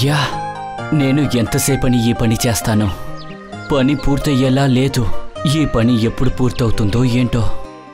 అమ్మయ్యా నేను ఎంతసేపని ఈ పని చేస్తాను పని పూర్తయ్యేలా లేదు ఈ పని ఎప్పుడు పూర్తవుతుందో ఏంటో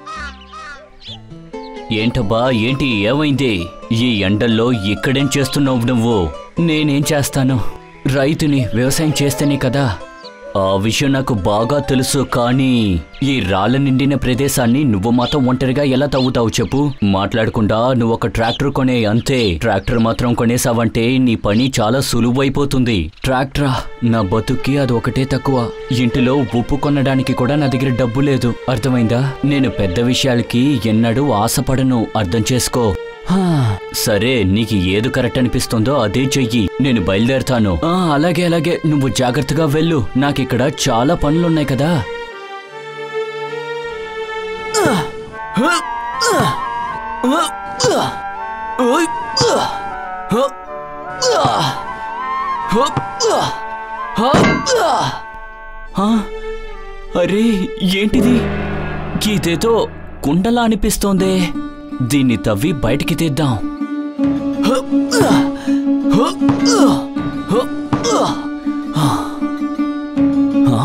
ఏంటబ్బా ఏంటి ఏమైంది ఈ ఎండల్లో ఇక్కడేం చేస్తున్నావు నువ్వు నేనేం చేస్తాను రైతుని వ్యవసాయం చేస్తేనే కదా ఆ విషయం నాకు బాగా తెలుసు కానీ ఈ రాళ్ళ నిండిన ప్రదేశాన్ని నువ్వు మాత్రం ఒంటరిగా ఎలా తవ్వుతావు చెప్పు మాట్లాడకుండా నువ్వు ఒక ట్రాక్టర్ కొనే అంతే ట్రాక్టర్ మాత్రం కొనేసావంటే నీ పని చాలా సులువైపోతుంది ట్రాక్టరా నా బతుక్కి అది ఒకటే తక్కువ ఇంటిలో ఉప్పు కొనడానికి కూడా నా దగ్గర డబ్బు లేదు అర్థమైందా నేను పెద్ద విషయాలకి ఎన్నడూ ఆశపడను అర్థం చేసుకో హా, సరే నీకు ఏది కరెక్ట్ అనిపిస్తుందో అదే చెయ్యి నేను బయలుదేరుతాను ఆ, అలాగే అలాగే నువ్వు జాగ్రత్తగా వెళ్ళు నాకిక్కడ చాలా పనులున్నాయి కదా ఆ, అరే ఏంటిది గీతేతో కుండలా అనిపిస్తోందే దీన్ని తవ్వి బయటికి తీద్దాం ఆ?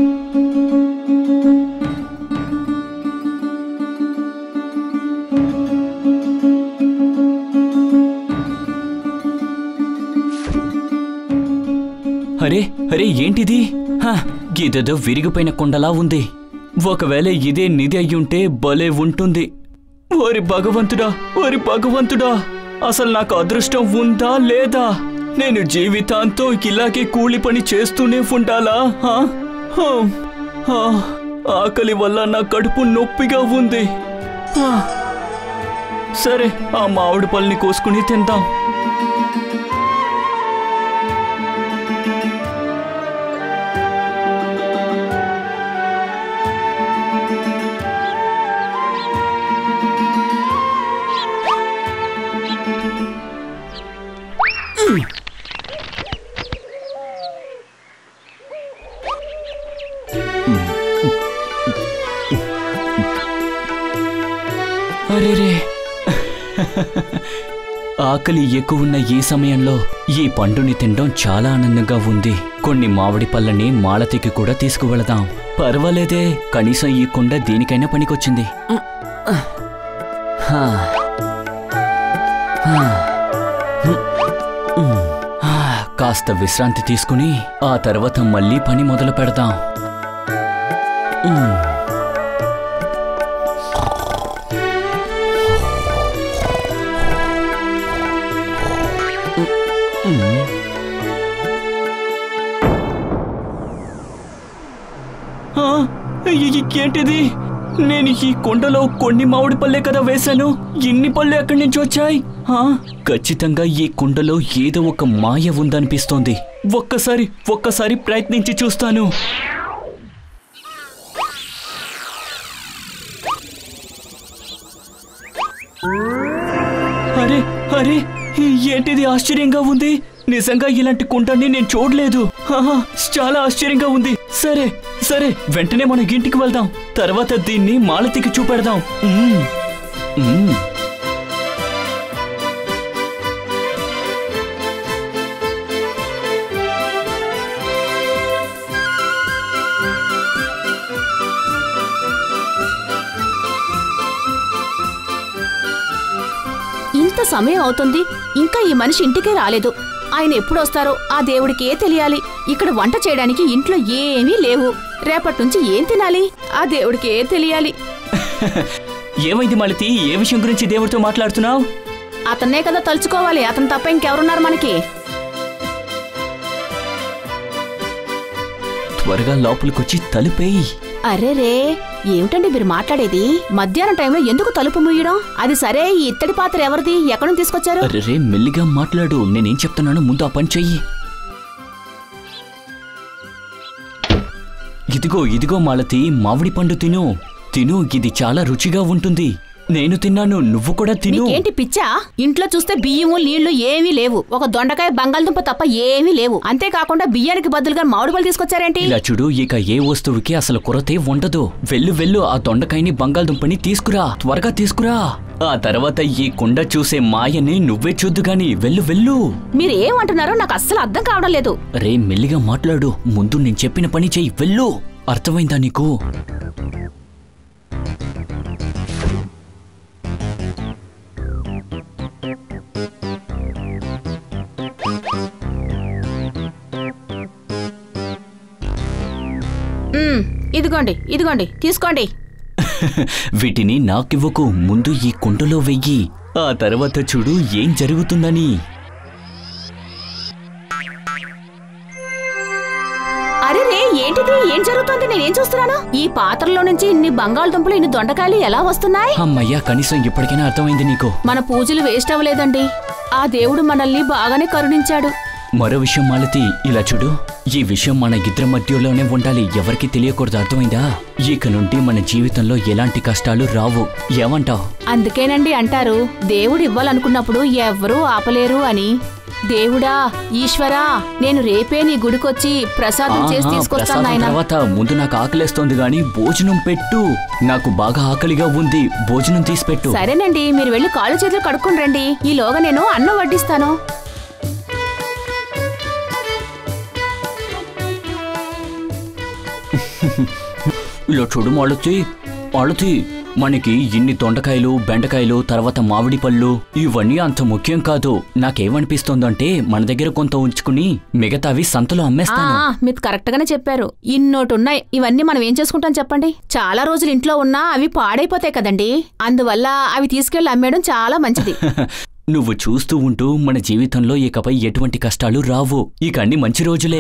అరే అరే ఏంటిది హ, ఇదేదో విరిగిపోయిన కుండలా ఉంది ఒకవేళ ఇదే నిధి అయ్యుంటే భలే ఉంటుంది ఓరి భగవంతుడా ఓరి భగవంతుడా అసలు నాకు అదృష్టం ఉందా లేదా నేను జీవితాంతం ఇలాగే కూలి పని చేస్తూనే ఉండాలా హ? హ, హ, ఆకలి వల్ల నా కడుపు నొప్పిగా ఉంది హ. సరే ఆ మామిడి పళ్ళని కోసుకుని తిందాం అరేరే ఆకలి ఎక్కువున్న ఈ సమయంలో ఈ పండుని తినడం చాలా ఆనందంగా ఉంది కొన్ని మామిడి పళ్ళని మాలతికి కూడా తీసుకువెళదాం పర్వాలేదే కనీసం ఈ కుండ దేనికైనా పనికొచ్చింది హా. హా. హా, కాస్త విశ్రాంతి తీసుకుని ఆ తర్వాత మళ్ళీ పని మొదలు పెడదాం మ్. ఆ, ఇ- ఇ- ఏంటిది నేను ఈ కొండలో కొన్ని మామిడి పళ్ళే కదా వేశాను ఇన్ని పళ్ళు ఎక్కడి నుంచి వచ్చాయి ఆ, ఖచ్చితంగా ఈ కుండలో ఏదో ఒక మాయ ఉందనిపిస్తోంది ఒక్కసారి ఒక్కసారి ప్రయత్నించి చూస్తాను అరే అరే ఏంటిది ఆశ్చర్యంగా ఉంది నిజంగా ఇలాంటి కుంటాన్ని నేను చూడలేదు ఆహా, చాలా ఆశ్చర్యంగా ఉంది సరే సరే వెంటనే మన ఇంటికి వెళ్దాం తర్వాత దీన్ని మాలతికి చూపెడదాం మ్మ్. మ్మ్. ఇంత సమయం అవుతుంది ఇంకా ఈ మనిషి ఇంటికే రాలేదు ఆయన ఎప్పుడు వస్తారో ఆ దేవుడికే తెలియాలి ఇక్కడ వంట చేయడానికి ఇంట్లో ఏమీ లేవు రేపటి నుంచి ఏం తినాలి ఆ దేవుడికే తెలియాలి ఏమైంది మాలతి ఏ విషయం గురించి దేవుడితో మాట్లాడుతున్నావు అతన్నే కదా తలుచుకోవాలి అతను తప్ప ఇంకెవరున్నారు మనకి త్వరగా లోపలికొచ్చి తలుపేయి అరేరే ఏమిటండి మీరు మాట్లాడేది మధ్యాహ్నం టైంలో ఎందుకు తలుపు ముయ్యడం అది సరే ఈ ఇత్తడి పాత్ర ఎవరిది ఎక్కడి నుంచి తీసుకొచ్చారు అరే మెల్లిగా మాట్లాడు నేనేం చెప్తున్నానో ముందు ఆ పని చెయ్యి ఇదిగో ఇదిగో మాలతి మామిడి పండు తిను తిను ఇది చాలా రుచిగా ఉంటుంది నేను తిన్నాను నువ్వు కూడా తిను నీకేంటి పిచ్చా ఇంట్లో చూస్తే బియ్యము నీళ్లు ఏమీ లేవు ఒక దొండకాయ బంగాళదుంప తప్ప ఏమీ లేవు అంతేకాకుండా బియ్యానికి బదులుగా మామిడి పళ్ళు తీసుకొచ్చారేంటి ఇలా చూడు ఇక ఏ వస్తువుకి అసలు కొరతే ఉండదు వెళ్ళు వెళ్ళు ఆ దొండకాయని బంగాళదుంపని తీసుకురా త్వరగా తీసుకురా ఆ తర్వాత ఈ కుండ చూసే మాయని నువ్వే చూద్దు గాని వెళ్ళు వెళ్ళు మీరు ఏమంటున్నారో నాకు అస్సలు అర్థం కావడం లేదు రే మెల్లిగా మాట్లాడు ముందు నేను చెప్పిన పని చెయ్యి వెళ్ళు అర్థమైందా నీకు ఉమ్, ఇదిగోండి ఇదిగోండి తీసుకోండి వీటిని నాకివ్వకు ముందు ఈ కుండలో వెయ్యి ఆ తర్వాత చూడు ఏం జరుగుతుందని అరే రే ఏంటిది ఏం జరుగుతోంది నేనేం చూస్తున్నాను ఈ పాత్రలో నుంచి ఇన్ని బంగాళదుంపలు ఇన్ని దొండకాయలు ఎలా వస్తున్నాయి అమ్మయ్యా కనీసం ఇప్పటికైనా అర్థమైంది నీకు మన పూజలు వేస్ట్ అవ్వలేదండి ఆ దేవుడు మనల్ని బాగానే కరుణించాడు మరో విషయం మాలతి ఇలా చూడు ఈ విషయం మన ఇద్దరి మధ్యలోనే ఉండాలి ఎవరికి తెలియకూడదు అర్థమైందా ఇక నుండి మన జీవితంలో ఎలాంటి కష్టాలు రావు ఏమంటావ్ అందుకేనండి అంటారు దేవుడు ఇవ్వాలనుకున్నప్పుడు ఎవ్వరూ ఆపలేరు అని దేవుడా ఈశ్వరా నేను రేపే నీ గుడికొచ్చి ప్రసాదం చేసి ఆహా, తీసుకొస్తాను ప్రసాదం నాయన తర్వాత ముందు నాకు ఆకలేస్తోంది గాని భోజనం పెట్టు నాకు బాగా ఆకలిగా ఉంది భోజనం తీసి పెట్టు సరేనండి మీరు వెళ్ళి కాళ్ళు చేతులు కడుక్కుని రండి ఈలోగా నేను అన్నం వడ్డిస్తాను ఇలా చూడు మాలతి మాలతి మనకి ఇన్ని దొండకాయలు బెండకాయలు తర్వాత మామిడి పళ్ళు ఇవన్నీ అంత ముఖ్యం కాదు నాకేమనిపిస్తోందంటే మన దగ్గర కొంత ఉంచుకుని మిగతావి సంతలో ఆ అమ్మేస్తాను మీరు కరెక్ట్ గానే చెప్పారు ఇన్నోటి ఉన్నాయి ఇవన్నీ మనం ఏం చేసుకుంటాం చెప్పండి చాలా రోజులు ఇంట్లో ఉన్నా అవి పాడైపోతాయి కదండి అందువల్ల అవి తీసుకెళ్లి అమ్మేయడం చాలా మంచిది నువ్వు చూస్తూ ఉంటూ మన జీవితంలో ఇకపై ఎటువంటి కష్టాలు రావు ఇక అన్ని మంచి రోజులే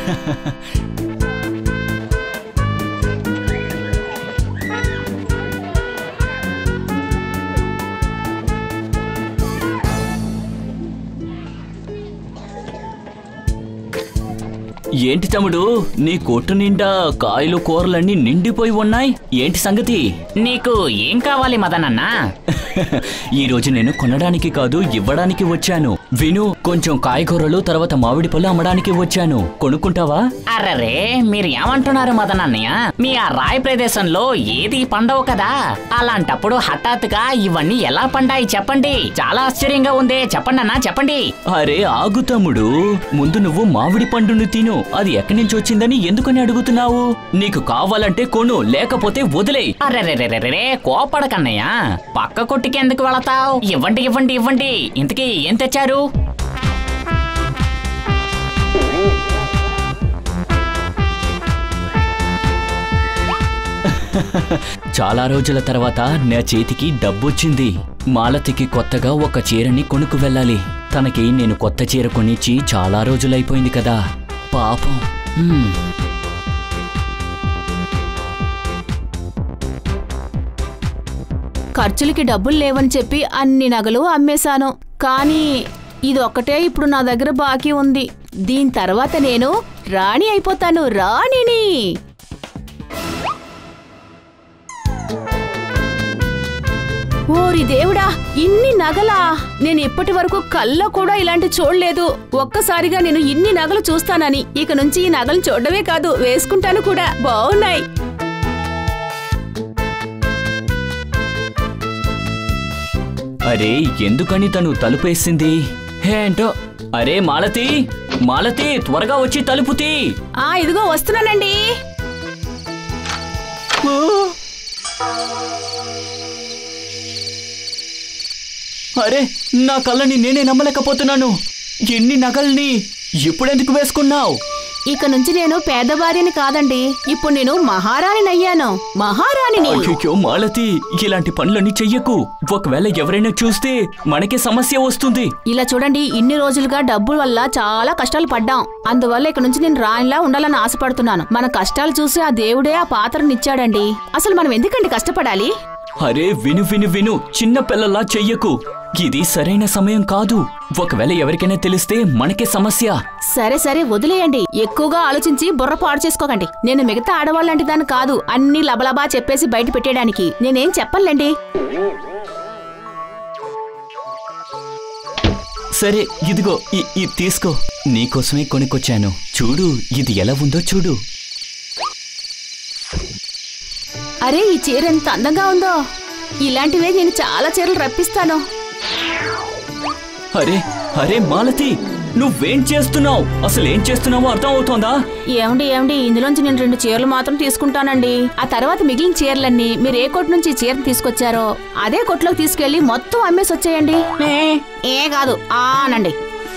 ఏంటి తమ్ముడు నీ కొట్టు నిండా కాయలు కూరలన్నీ నిండిపోయి ఉన్నాయి ఏంటి సంగతి నీకు ఏం కావాలి మదనన్నా ఈ రోజు నేను కొనడానికి కాదు ఇవ్వడానికి వచ్చాను విను కొంచెం కాయగూరలు తర్వాత మామిడి పళ్ళు అమ్మడానికి వచ్చాను కొనుక్కుంటావా అర్రరే మీరు ఏమంటున్నారు మదనన్నయ్య మీ ఆ రాయి ప్రదేశంలో ఏది పండవు కదా అలాంటప్పుడు హఠాత్తుగా ఇవన్నీ ఎలా పండాయి చెప్పండి చాలా ఆశ్చర్యంగా ఉందే చెప్పండి అన్నా చెప్పండి అరే ఆగు తమ్ముడు ముందు నువ్వు మామిడి పండును తిను అది ఎక్కడి నుంచి వచ్చిందని ఎందుకని అడుగుతున్నావు నీకు కావాలంటే కొను లేకపోతే వదిలే అర్రరే కోపడకన్నయ్య పక్క కొట్టుకి ఎందుకు వెళతావు ఇవ్వండి ఇవ్వండి ఇవ్వండి ఇంతకీ ఏం తెచ్చారు చాలా రోజుల తర్వాత నా చేతికి డబ్బొచ్చింది మాలతికి కొత్తగా ఒక చీరని కొనుక్కు వెళ్ళాలి తనకి నేను కొత్త చీర కొనిచ్చి చాలా రోజులైపోయింది కదా పాపం హ్మ్. ఖర్చులకి డబ్బులు లేవని చెప్పి అన్ని నగలు అమ్మేశాను కానీ ఇది ఒక్కటే ఇప్పుడు నా దగ్గర బాకీ ఉంది దీని తర్వాత నేను రాణి అయిపోతాను రాణిని ఓరి దేవుడా ఇన్ని నగలా నేను ఇప్పటి వరకు కల్లో కూడా ఇలాంటి చూడలేదు ఒక్కసారిగా నేను ఇన్ని నగలు చూస్తానని ఇక నుంచి ఈ నగలు చూడడమే కాదు వేసుకుంటాను కూడా బాగున్నాయి అరే ఎందుకని తను తలుపేసింది హే ఏంటో అరే మాలతి మాలతి త్వరగా వచ్చి తలుపు తీ ఆ ఇదిగో వస్తున్నానండి అరే నా కళ్ళని నేనే నమ్మలేకపోతున్నాను ఎన్ని నగల్ని ఇప్పుడెందుకు వేసుకున్నావు ఇక నుంచి నేను పేదవారిని కాదండి ఇప్పుడు నేను మహారాణిని అయ్యాను మహారాణిని అయ్యో మాలతి ఇలాంటి పనులన్నీ చెయ్యకు ఒకవేళ ఎవరైనా చూస్తే మనకే సమస్య వస్తుంది ఇలా చూడండి ఇన్ని రోజులుగా డబ్బుల వల్ల చాలా కష్టాలు పడ్డాం అందువల్ల ఇక నుంచి నేను రాణిలా ఉండాలని ఆశపడుతున్నాను మన కష్టాలు చూసి ఆ దేవుడే ఆ పాత్రను ఇచ్చాడండి అసలు మనం ఎందుకండి కష్టపడాలి అరే విను విను విను చిన్న పిల్లలా చెయ్యకు ఇది సరైన సమయం కాదు ఒకవేళ ఎవరికైనా తెలిస్తే మనకే సమస్య సరే సరే వదిలేయండి ఎక్కువగా ఆలోచించి బుర్ర పాడు చేసుకోకండి నేను మిగతా ఆడవాళ్ళంటి దాన్ని కాదు అన్ని లబలబా చెప్పేసి బయట పెట్టేయడానికి నేనేం చెప్పలేండి సరే ఇదిగో ఇ- ఇది తీసుకో నీకోసమే కొనుక్కొచ్చాను చూడు ఇది ఎలా ఉందో చూడు అరే ఈ చీర ఎంత అందంగా ఉందో ఇలాంటివే నేను చాలా చీరలు రప్పిస్తాను అరే అరే మాలతి నువ్వేం చేస్తున్నావు అసలు ఏం చేస్తున్నావో అర్థం అవుతోందా ఏమండి ఏమండి ఇందులోంచి నేను రెండు చీరలు మాత్రం తీసుకుంటానండి ఆ తర్వాత మిగిలిన చీరలన్నీ మీరు ఏ కొట్టు నుంచి ఈ చీరను తీసుకొచ్చారో అదే కొట్టులోకి తీసుకెళ్లి మొత్తం అమ్మేసి వచ్చేయండి ఏ కాదు ఆనండి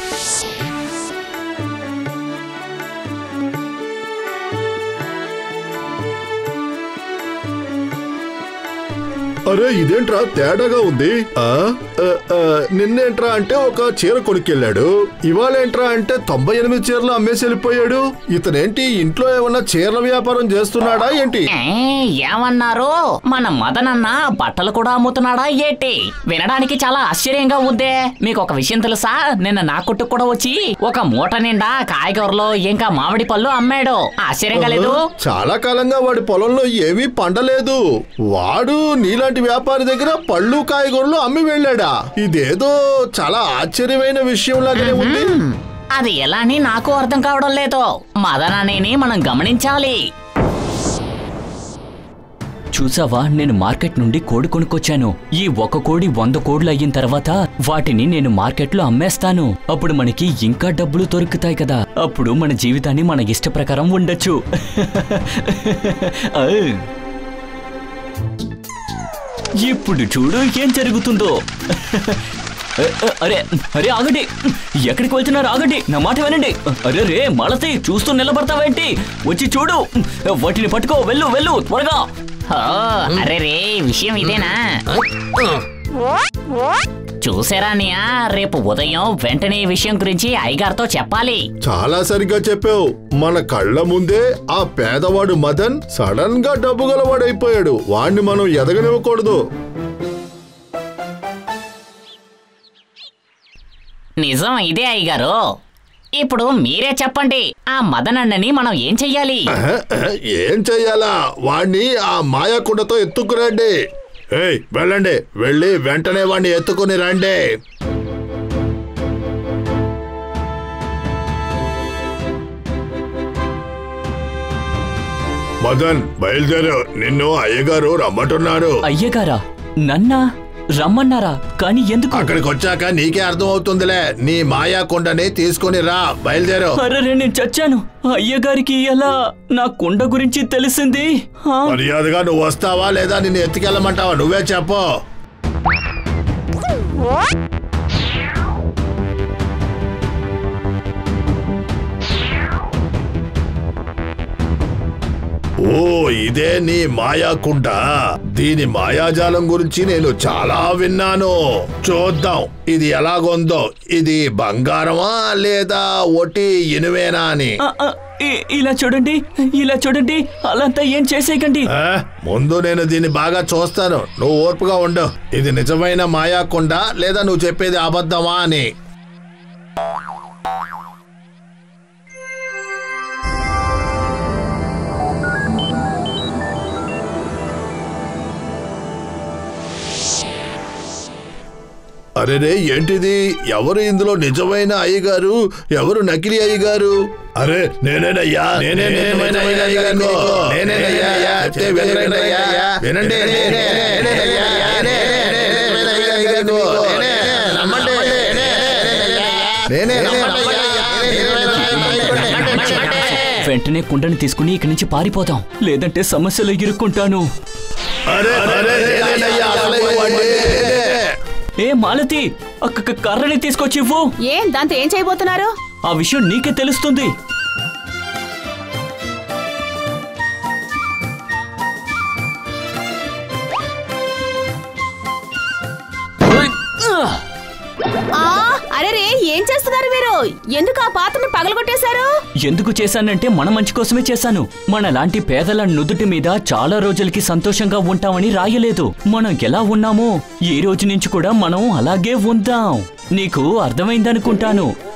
అరే ఇదేంట్రా తేడాగా ఉంది ఆ ఆ, ఆ, నిన్నేంట్రా అంటే ఒక చీర కొనుక్కెళ్ళాడు ఇవాళేంట్రా అంటే తొంభై ఎనిమిది చీరలు అమ్మేసి వెళ్ళిపోయాడు ఇతనేంటి ఇంట్లో ఏమన్నా చీరల వ్యాపారం చేస్తున్నాడా ఏంటి ఏ, ఏమన్నారు మన మదనన్న బట్టలు కూడా అమ్ముతున్నాడా ఏంటి వినడానికి చాలా ఆశ్చర్యంగా ఉందే మీకు ఒక విషయం తెలుసా నిన్న నా కొట్టుకు కూడా వచ్చి ఒక మూట నిండా కాయగూరలు ఇంకా మామిడి పళ్ళు అమ్మాడు ఆశ్చర్యంగా లేదు చాలా కాలంగా వాడి పొలంలో ఏమీ పండలేదు వాడు నీలాంటి వ్యాపారి దగ్గర పళ్ళు కాయగూరలు అమ్మి వెళ్ళాడా ఇదేదో చాలా ఆశ్చర్యమైన విషయం లాగానే ఉంది అది ఎలా అని నాకు అర్థం కావడం లేదు మదననేని మనం గమనించాలి చూసావా నేను మార్కెట్ నుండి కోడి కొనుక్కొచ్చాను ఈ ఒక కోడి వంద కోడ్లు అయిన తర్వాత వాటిని నేను మార్కెట్లో అమ్మేస్తాను అప్పుడు మనకి ఇంకా డబ్బులు దొరుకుతాయి కదా అప్పుడు మన జీవితాన్ని మన ఇష్ట ప్రకారం ఉండొచ్చు ఆ. ఇప్పుడు చూడు ఏం జరుగుతుందో అ, అ, అరే అరే ఆగండి ఎక్కడికి వెళ్తున్నారు ఆగండి నా మాట వినండి అరే రే మలతి చూస్తూ నిలబడతావేంటి వచ్చి చూడు వాటిని పట్టుకో వెళ్ళు వెళ్ళు త్వరగా ఓ, అరే రే విషయం ఇదేనా చూసారా అన్నయ్య రేపు ఉదయం వెంటనే ఈ విషయం గురించి అయ్యగారితో చెప్పాలి చాలా సరిగ్గా చెప్పావు మన కళ్ళ ముందే ఆ పేదవాడు మదన్ సడన్ గా డబ్బు గలవాడైపోయాడు వాణ్ణి మనం ఎదగనివ్వకూడదు నిజం ఇదే అయ్యగారు ఇప్పుడు మీరే చెప్పండి ఆ మదనన్నని మనం ఏం చెయ్యాలి ఆహా, ఆహా, ఏం చెయ్యాలా వాణ్ణి ఆ మాయాకుండతో ఎత్తుకురండి ఏయ్ వెళ్ళండి వెళ్ళి వెంటనే వాణ్ణి ఎత్తుకుని రండి మదన్ బయలుదేరు నిన్ను అయ్యగారు రమ్మంటున్నారు అయ్యగారా నన్నా రమ్మన్నారా కానీ ఎందుకు అక్కడికి వచ్చాక నీకే అర్థం అవుతుందిలే నీ మాయాకుండని తీసుకుని రా బయలుదేరు అరే నేను చచ్చాను అయ్యగారికి ఎలా నా కుండ గురించి తెలిసింది ఆ, మర్యాదగా నువ్వు వస్తావా లేదా నిన్ను ఎత్తుకెళ్ళమంటావా నువ్వే చెప్పు ఓ ఇదే నీ మాయాకుండ దీని మాయాజాలం గురించి నేను చాలా విన్నాను చూద్దాం ఇది ఎలాగుందో ఇది బంగారమా లేదా ఒట్టి ఇనువేనా అని ఆ, ఆ, ఇ- ఇలా చూడండి ఇలా చూడండి అలాంతా ఏం చేసేయకండి ఆ, ముందు నేను దీన్ని బాగా చూస్తాను నువ్వు ఓర్పుగా ఉండు ఇది నిజమైన మాయాకుండ లేదా నువ్వు చెప్పేది అబద్ధమా అని అరేరే ఏంటిది ఎవరు ఇందులో నిజమైన అయ్యగారు ఎవరు నకిలీ అయ్యగారు అరే నేనేనయ్యా నేనే నిజమైన అయ్యగారు నేనేనయ్యా చెప్తే వినరండయ్యా. వినండి నేనే, నేనేనయ్యా. నేనే నిజమైన అయ్యగారు. నేనే, నమ్మండి. నేనే నమ్మండయ్యా. నేనే నిజమైన అయ్యగారు. వెంటనే కుండని తీసుకుని ఇక్కడి నుంచి పారిపోదాం లేదంటే సమస్యలో ఇరుక్కుంటాను అరే అరే నేనేనయ్యా అసలైన వాడిని. ఏ మాలతి ఆ క- క- కర్రని తీసుకొచ్చి ఇవ్వు ఏం దాంతో ఏం చేయబోతున్నారు ఆ విషయం నీకే తెలుస్తుంది ఆ అరే రే ఏం చేస్తున్నారు మీరు ఎందుకు ఆ పాత్రను పగలగొట్టేశారు ఎందుకు చేశానంటే మన మంచి కోసమే చేశాను మన లాంటి పేదల నుదుటి మీద చాలా రోజులకి సంతోషంగా ఉంటామని రాయలేదు మనం ఎలా ఉన్నామో ఈ రోజు నుంచి కూడా మనం అలాగే ఉందాం నీకు అర్థమైందనుకుంటాను